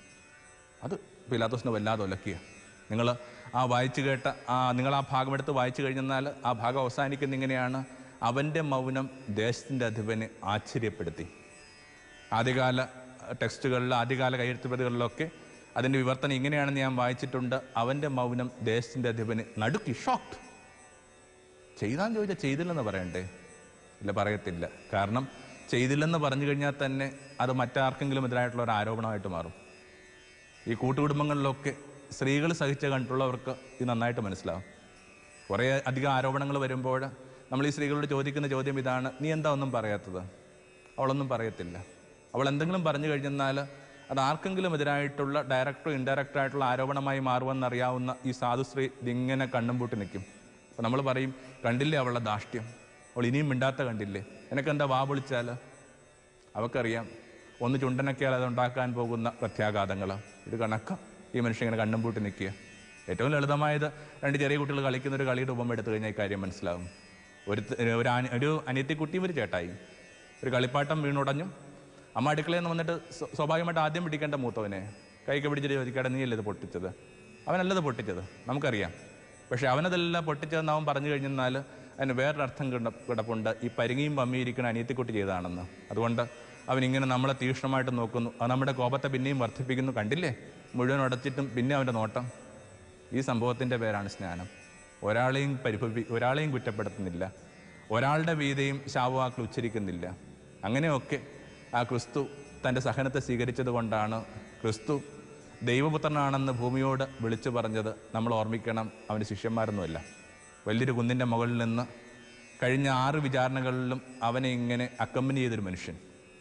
Speaker 1: അത് പിലാത്തോസിനെ വല്ലാതെ ഒലക്കിയ നിങ്ങൾ ആ വായിച്ചു കേട്ട ആ നിങ്ങൾ ആ ഭാഗം എടുത്ത് വായിച്ചു കഴിഞ്ഞാൽ ആ ഭാഗം അവസാനിക്കുന്ന ഇങ്ങനെയാണ് അവൻ്റെ മൗനം ദേശത്തിൻ്റെ അധിപനെ ആശ്ചര്യപ്പെടുത്തി ആദ്യകാല ടെക്സ്റ്റുകളിൽ ആദ്യകാല കയ്യെഴുത്തുപ്രതികളിലൊക്കെ അതിൻ്റെ വിവർത്തനം ഇങ്ങനെയാണെന്ന് ഞാൻ വായിച്ചിട്ടുണ്ട് അവൻ്റെ മൗനം ദേശത്തിൻ്റെ അധിപനെ നടുക്കി ഷോക്ട് ചെയ്താൻ ചോദിച്ചാൽ ചെയ്തില്ലെന്ന് പറയണ്ടേ ഇല്ല പറയത്തില്ല കാരണം ചെയ്തില്ലെന്ന് പറഞ്ഞു കഴിഞ്ഞാൽ തന്നെ അത് മറ്റാർക്കെങ്കിലും എതിരായിട്ടുള്ള ഒരു ആരോപണമായിട്ട് മാറും ഈ കൂട്ടുകുടുംബങ്ങളിലൊക്കെ സ്ത്രീകൾ സഹിച്ച കണ്ടുള്ളവർക്ക് ഇത് നന്നായിട്ട് മനസ്സിലാവും കുറേ അധികം ആരോപണങ്ങൾ വരുമ്പോൾ നമ്മൾ ഈ സ്ത്രീകളോട് ചോദിക്കുന്ന ചോദ്യം ഇതാണ് നീ എന്താ ഒന്നും പറയാത്തത് അവളൊന്നും പറയത്തില്ല അവൾ എന്തെങ്കിലും പറഞ്ഞു കഴിഞ്ഞാൽ അത് ആർക്കെങ്കിലും എതിരായിട്ടുള്ള ഡയറക്റ്റോ ഇൻഡയറക്റ്റോ ആയിട്ടുള്ള ആരോപണമായി മാറുമെന്നറിയാവുന്ന ഈ സാധുസ്ത്രീ ഇതിങ്ങനെ കണ്ണും പൂട്ടി നിൽക്കും അപ്പോൾ നമ്മൾ പറയും കണ്ടില്ലേ അവളുടെ ധാഷ്ട്യം അവൾ ഇനിയും മിണ്ടാത്ത കണ്ടില്ലേ എനക്കെന്താ വാ പൊളിച്ചാൽ അവക്കറിയാം ഒന്ന് ചുണ്ടനൊക്കെയാൽ അത് ഉണ്ടാക്കാൻ പോകുന്ന പ്രത്യാഘാതങ്ങൾ ഇത് കണക്ക ഈ മനുഷ്യൻ ഇങ്ങനെ കണ്ണും പൂട്ടി നിൽക്കുക ഏറ്റവും ലളിതമായത് രണ്ട് ചെറിയ കുട്ടികൾ കളിക്കുന്ന ഒരു കളിയുടെ ഉപമ എടുത്തു കഴിഞ്ഞാൽ ഈ കാര്യം മനസ്സിലാവും ഒരു ത- ഒരു അനി- ഒരു അനിയത്തിക്കുട്ടി ഒരു ചേട്ടായി ഒരു കളിപ്പാട്ടം വീണുടഞ്ഞു അമ്മ അടുക്കളയിൽ നിന്ന് വന്നിട്ട് സ്വ- സ്വാഭാവികമായിട്ട് ആദ്യം പിടിക്കേണ്ട മൂത്തവനെ കൈക്ക് പിടിച്ചിട്ട് ചോദിക്കാടെ നീയല്ലേ ഇത് പൊട്ടിച്ചത് അവനല്ലത് പൊട്ടിച്ചത് നമുക്കറിയാം പക്ഷെ അവനതെല്ലാം പൊട്ടിച്ചതെന്ന് അവൻ പറഞ്ഞു കഴിഞ്ഞാൽ അതിന് വേറൊരർത്ഥം കിട കിടപ്പുണ്ട് ഈ പരിങ്ങിയും പമ്മിയിരിക്കുന്ന അനിയത്തിക്കുട്ടി ചെയ്തതാണെന്ന് അതുകൊണ്ട് അവൻ ഇങ്ങനെ നമ്മളെ തീക്ഷ്ണമായിട്ട് നോക്കുന്നു അത് നമ്മുടെ കോപത്തെ പിന്നെയും വർദ്ധിപ്പിക്കുന്നു കണ്ടില്ലേ മുഴുവൻ ഉടച്ചിട്ടും പിന്നെ അവൻ്റെ നോട്ടം ഈ സംഭവത്തിൻ്റെ പേരാണ് സ്നാനം ഒരാളെയും പരിഭവി ഒരാളെയും കുറ്റപ്പെടുത്തുന്നില്ല ഒരാളുടെ വീതയും ശാപവാക്കൾ ഉച്ചരിക്കുന്നില്ല അങ്ങനെയൊക്കെ ആ ക്രിസ്തു തൻ്റെ സഹനത്തെ സ്വീകരിച്ചത് കൊണ്ടാണ് ക്രിസ്തു ദൈവപുത്രനാണെന്ന് ഭൂമിയോട് വിളിച്ചു പറഞ്ഞത് നമ്മൾ ഓർമ്മിക്കണം അവൻ്റെ ശിഷ്യന്മാരൊന്നുമല്ല വലിയൊരു കുന്നിൻ്റെ മുകളിൽ നിന്ന് കഴിഞ്ഞ ആറ് വിചാരണകളിലും അവനെ ഇങ്ങനെ അക്കമ്പനി ചെയ്തൊരു മനുഷ്യൻ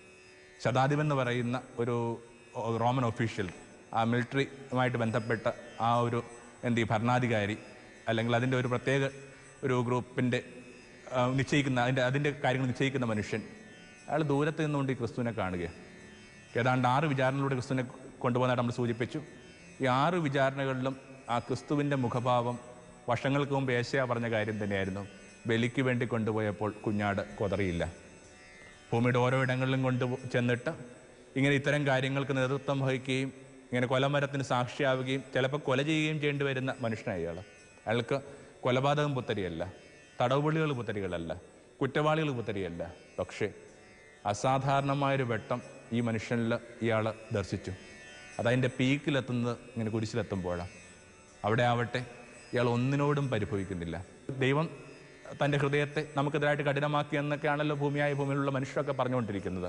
Speaker 1: ശതാധിപൻ എന്ന് പറയുന്ന ഒരു റോമൻ ഒഫീഷ്യൽ ആ മിലിറ്ററിയുമായിട്ട് ബന്ധപ്പെട്ട ആ ഒരു എന്ത് ഈ ഭരണാധികാരി അല്ലെങ്കിൽ അതിൻ്റെ ഒരു പ്രത്യേക ഒരു ഗ്രൂപ്പിൻ്റെ ആ, നിശ്ചയിക്കുന്ന അതിൻ്റെ അതിൻ്റെ കാര്യങ്ങൾ നിശ്ചയിക്കുന്ന മനുഷ്യൻ അയാൾ ദൂരത്ത് നിന്നുകൊണ്ട് ഈ ക്രിസ്തുവിനെ കാണുകയാണ് ഏതാണ്ട് ആറ് വിചാരണയിലൂടെ ക്രിസ്തുവിനെ കൊണ്ടുപോകുന്നതായിട്ട് നമ്മൾ സൂചിപ്പിച്ചു ഈ ആറ് വിചാരണകളിലും ആ ക്രിസ്തുവിൻ്റെ മുഖഭാവം വർഷങ്ങൾക്ക് മുമ്പ് ഏഷ്യ പറഞ്ഞ കാര്യം തന്നെയായിരുന്നു ബലിക്ക് വേണ്ടി കൊണ്ടുപോയപ്പോൾ കുഞ്ഞാട് കൊതറിയില്ല ഭൂമിയുടെ ഓരോ ഇടങ്ങളിലും കൊണ്ട് ചെന്നിട്ട് ഇങ്ങനെ ഇത്തരം കാര്യങ്ങൾക്ക് നേതൃത്വം വഹിക്കുകയും ഇങ്ങനെ കൊലമരത്തിന് സാക്ഷിയാവുകയും ചിലപ്പോൾ കൊല ചെയ്യുകയും ചെയ്യേണ്ടി വരുന്ന മനുഷ്യനായി അയാൾ അയാൾക്ക് കൊലപാതകം പുത്തരിയല്ല തടവുപള്ളികൾ പുത്തരികളല്ല കുറ്റവാളികൾ പുത്തരിയല്ല പക്ഷേ അസാധാരണമായൊരു വെട്ടം ഈ മനുഷ്യനിൽ ഇയാൾ ദർശിച്ചു അതതിൻ്റെ പീക്കിലെത്തുന്നത് ഇങ്ങനെ കുരിശിലെത്തുമ്പോഴാണ് അവിടെ ആവട്ടെ ഇയാൾ ഒന്നിനോടും പരിഭവിക്കുന്നില്ല ദൈവം തൻ്റെ ഹൃദയത്തെ നമുക്കെതിരായിട്ട് കഠിനമാക്കി എന്നൊക്കെയാണല്ലോ ഭൂമിയായ ഭൂമിയിലുള്ള മനുഷ്യരൊക്കെ പറഞ്ഞുകൊണ്ടിരിക്കുന്നത്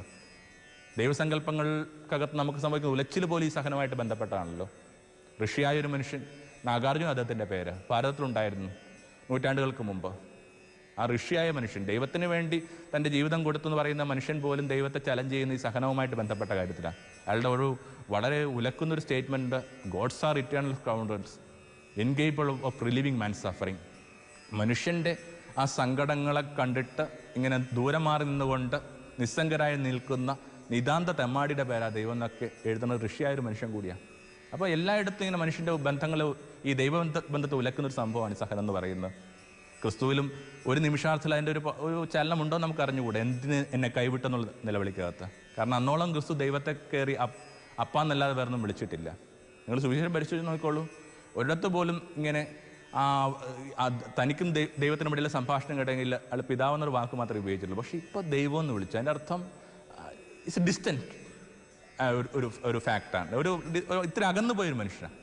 Speaker 1: ദൈവസങ്കല്പങ്ങൾക്കകത്ത് നമുക്ക് സംഭവിക്കുന്ന ഉലച്ചിൽ പോലും ഈ സഹനമായിട്ട് ബന്ധപ്പെട്ടാണല്ലോ ഋഷിയായ ഒരു മനുഷ്യൻ നാഗാർജുന അദ്ദേഹത്തിൻ്റെ പേര് ഭാരതത്തിലുണ്ടായിരുന്നു നൂറ്റാണ്ടുകൾക്ക് മുമ്പ് ആ ഋഷിയായ മനുഷ്യൻ ദൈവത്തിന് വേണ്ടി തൻ്റെ ജീവിതം കൊടുത്തു എന്ന് പറയുന്ന മനുഷ്യൻ പോലും ദൈവത്തെ ചലഞ്ച് ചെയ്യുന്ന ഈ സഹനവുമായിട്ട് ബന്ധപ്പെട്ട കാര്യത്തിലാണ് അയാളുടെ ഒരു വളരെ ഉലക്കുന്നൊരു statement gods are eternal counters incapable of relieving man suffering മനുഷ്യൻ്റെ ആ സങ്കടങ്ങളെ കണ്ടിട്ട് ഇങ്ങനെ ദൂരെ മാറി നിന്നുകൊണ്ട് നിസ്സംഗരായി നിൽക്കുന്ന നിതാന്ത തെമ്മാടിയുടെ പേരാ ദൈവം എന്നൊക്കെ എഴുതുന്ന ഋഷിയായ ഒരു മനുഷ്യൻ കൂടിയാണ് അപ്പോൾ എല്ലായിടത്തും ഇങ്ങനെ മനുഷ്യൻ്റെ ബന്ധങ്ങൾ ഈ ദൈവബന്ധ ബന്ധത്തെ ഉലക്കുന്ന ഒരു സംഭവമാണ് ഈ സഹനം എന്ന് പറയുന്നത് ക്രിസ്തുവിലും ഒരു നിമിഷാർത്ഥത്തിൽ അതിൻ്റെ ഒരു പ- ഒരു ചലനമുണ്ടോ എന്ന് നമുക്ക് അറിഞ്ഞുകൂടെ എന്തിന് എന്നെ കൈവിട്ടെന്നുള്ള നിലവിളിക്കകത്ത് കാരണം അന്നോളം ക്രിസ്തു ദൈവത്തെ കയറി അപ്പ് അപ്പാന്നല്ലാതെ വേറെ ഒന്നും വിളിച്ചിട്ടില്ല നിങ്ങൾ സുവിശേഷം പരിശോധിച്ച് നോക്കിക്കോളൂ ഒരിടത്ത് പോലും ഇങ്ങനെ ആ ആ തനിക്കും ദൈ- ദൈവത്തിനും ഇടയിലെ സംഭാഷണം കേട്ടെങ്കിൽ അയാൾ പിതാവ് എന്നൊരു വാക്ക് മാത്രമേ ഉപയോഗിച്ചുള്ളൂ പക്ഷേ ഇപ്പോൾ ദൈവം എന്ന് വിളിച്ചു അതിൻ്റെ അർത്ഥം ഇറ്റ്സ് ഡിസ്റ്റൻറ്റ് ഒരു ഒരു ഫാക്റ്റാണ് ഒരു ഡി- ഒരു ഇത്ര അകന്നു പോയൊരു മനുഷ്യനാണ്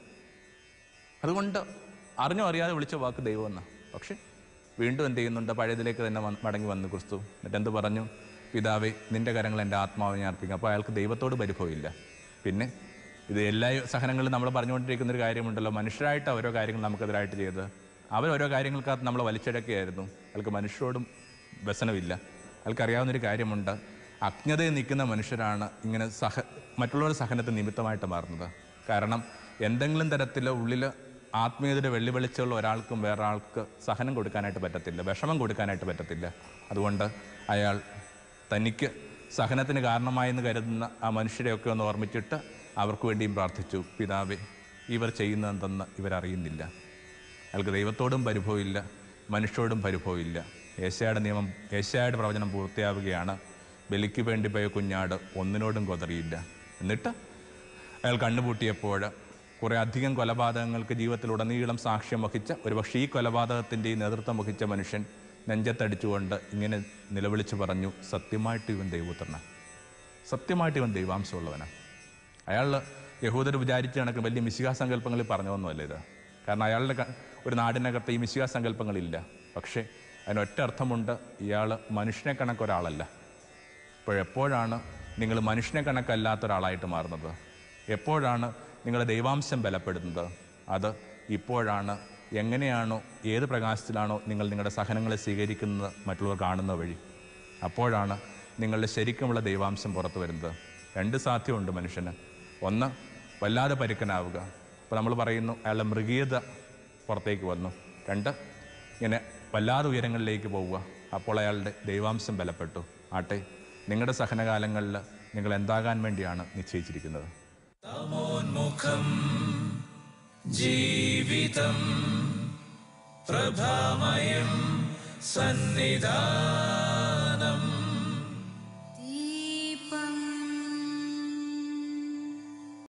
Speaker 1: അതുകൊണ്ട് അറിഞ്ഞോ അറിയാതെ വിളിച്ച വാക്ക് ദൈവം എന്നാ പക്ഷെ വീണ്ടും എന്ത് ചെയ്യുന്നുണ്ട് പഴയതിലേക്ക് തന്നെ വന്ന് മടങ്ങി വന്നു ക്രിസ്തു എന്നിട്ട് എന്ത് പറഞ്ഞു പിതാവേ നിന്റെ കരങ്ങൾ എൻ്റെ ആത്മാവിനെ അർപ്പിക്കും അപ്പോൾ അയാൾക്ക് ദൈവത്തോട് പരിഭവമില്ല പിന്നെ ഇത് എല്ലാ സഹനങ്ങളും നമ്മൾ പറഞ്ഞുകൊണ്ടിരിക്കുന്ന ഒരു കാര്യമുണ്ടല്ലോ മനുഷ്യരായിട്ട് ഓരോ കാര്യങ്ങൾ നമുക്കെതിരായിട്ട് ചെയ്ത് അവർ ഓരോ കാര്യങ്ങൾക്കകത്ത് നമ്മൾ വലിച്ചടക്കുകയായിരുന്നു അയാൾക്ക് മനുഷ്യരോടും വ്യസനമില്ല അയാൾക്കറിയാവുന്നൊരു കാര്യമുണ്ട് അജ്ഞതയിൽ നിൽക്കുന്ന മനുഷ്യരാണ് ഇങ്ങനെ സഹ മറ്റുള്ളവരുടെ സഹനത്തിന് നിമിത്തമായിട്ട് മാറുന്നത് കാരണം എന്തെങ്കിലും തരത്തിൽ ഉള്ളിൽ ആത്മീയതയുടെ വെള്ളി വെളിച്ചമുള്ള ഒരാൾക്കും വേറെ ആൾക്ക് സഹനം കൊടുക്കാനായിട്ട് പറ്റത്തില്ല വിഷമം കൊടുക്കാനായിട്ട് പറ്റത്തില്ല അതുകൊണ്ട് അയാൾ തനിക്ക് സഹനത്തിന് കാരണമായെന്ന് കരുതുന്ന ആ മനുഷ്യരെയൊക്കെ ഒന്ന് ഓർമ്മിച്ചിട്ട് അവർക്ക് വേണ്ടിയും പ്രാർത്ഥിച്ചു പിതാവേ ഇവർ ചെയ്യുന്നതെന്തെന്ന് ഇവരറിയുന്നില്ല അയാൾക്ക് ദൈവത്തോടും പരിഭവമില്ല മനുഷ്യരോടും പരിഭവമില്ല ഏശയുടെ നിയമം ഏശയുടെ പ്രവചനം പൂർത്തിയാവുകയാണ് ബലിക്ക് വേണ്ടി പോയ കുഞ്ഞാട് ഒന്നിനോടും കൊതറിയില്ല എന്നിട്ട് അയാൾ കണ്ണുപൂട്ടിയപ്പോൾ കുറേ അധികം കൊലപാതകങ്ങൾക്ക് ജീവിതത്തിലുടനീളം സാക്ഷ്യം വഹിച്ച ഒരുപക്ഷെ ഈ കൊലപാതകത്തിൻ്റെ നേതൃത്വം വഹിച്ച മനുഷ്യൻ നെഞ്ചത്തടിച്ചുകൊണ്ട് ഇങ്ങനെ നിലവിളിച്ച് പറഞ്ഞു സത്യമായിട്ട് ഇവൻ ദൈവപുത്രനാണ് സത്യമായിട്ട് ഇവൻ ദൈവാംശമുള്ളവനാണ് അയാൾ യഹൂദർ വിചാരിച്ച കണക്ക് വലിയ മിശികാ സങ്കല്പങ്ങളിൽ പറഞ്ഞതൊന്നുമല്ല ഇത് കാരണം അയാളുടെ ക- ഒരു നാടിനകത്ത് ഈ മിശികാ സങ്കല്പങ്ങളില്ല പക്ഷേ അതിനൊറ്റ അർത്ഥമുണ്ട് ഇയാൾ മനുഷ്യനെ കണക്ക് ഒരാളല്ല ഇപ്പോഴെപ്പോഴാണ് നിങ്ങൾ മനുഷ്യനെ കണക്കല്ലാത്ത ഒരാളായിട്ട് മാറുന്നത് എപ്പോഴാണ് നിങ്ങളുടെ ദൈവാംശം ബലപ്പെടുന്നത് അത് ഇപ്പോഴാണ് എങ്ങനെയാണോ ഏത് പ്രകാശത്തിലാണോ നിങ്ങൾ നിങ്ങളുടെ സഹനങ്ങളെ സ്വീകരിക്കുന്നത് മറ്റുള്ളവർ കാണുന്ന വഴി അപ്പോഴാണ് നിങ്ങളുടെ ശരിക്കുമുള്ള ദൈവാംശം പുറത്തു വരുന്നത് രണ്ട് സാധ്യതയുണ്ട് മനുഷ്യന് ഒന്ന് വല്ലാതെ പരുക്കനാവുക ഇപ്പോൾ നമ്മൾ പറയുന്നു അയാളുടെ മൃഗീയത പുറത്തേക്ക് വന്നു രണ്ട് ഇങ്ങനെ വല്ലാതെ ഉയരങ്ങളിലേക്ക് പോവുക അപ്പോൾ അയാളുടെ ദൈവാംശം ബലപ്പെട്ടു ആട്ടെ നിങ്ങളുടെ സഹനകാലങ്ങളിൽ നിങ്ങൾ എന്താകാൻ വേണ്ടിയാണ് നിശ്ചയിച്ചിരിക്കുന്നത്
Speaker 2: മുഖം ജീവിതം പ്രഭാമയം സന്നിധാ